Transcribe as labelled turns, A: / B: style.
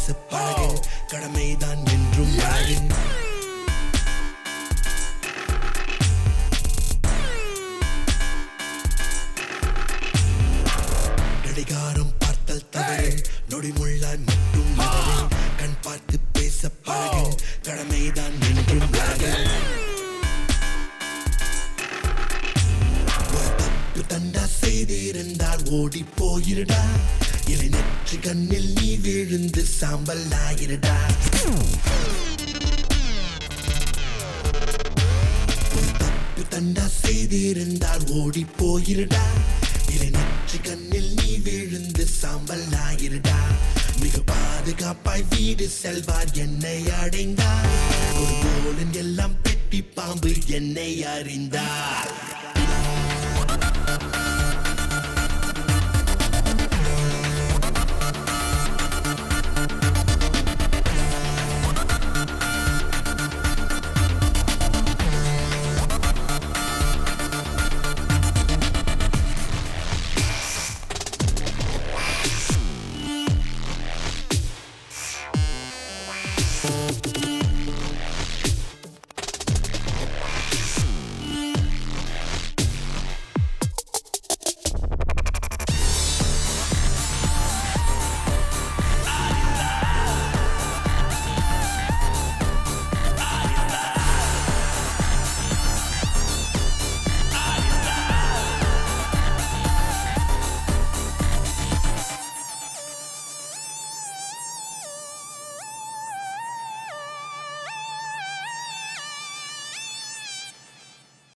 A: பேச பழகு கடமைதான் என்றும் அழகு கடிகாரம் பார்த்தல் தவறு நொடிமுள்ளாய் மட்டும் மதறு கண் பார்த்து பேச பழகு கடமைதான் என்றும் அழகு ஒரு தப்பு தண்டா செய்திருந்தால் ஓடி போயிருடா இலை நெற்றி கண்ணில் நீ விழுந்து சாம்பல் ஆயிருடா ஒரு தப்பு தண்டா செய்திருந்தால் ஓடி போயிருடா இலை நெற்றி கண்ணில் நீ விழுந்து சாம்பல் ஆயிருடா மிக பாதுகாப்பாய் வீடு செல்வார் என்னை அடைந்தார் ஒரு போலன் எல்லாம் பெட்டி பாம்பு என்னை அறிந்தார்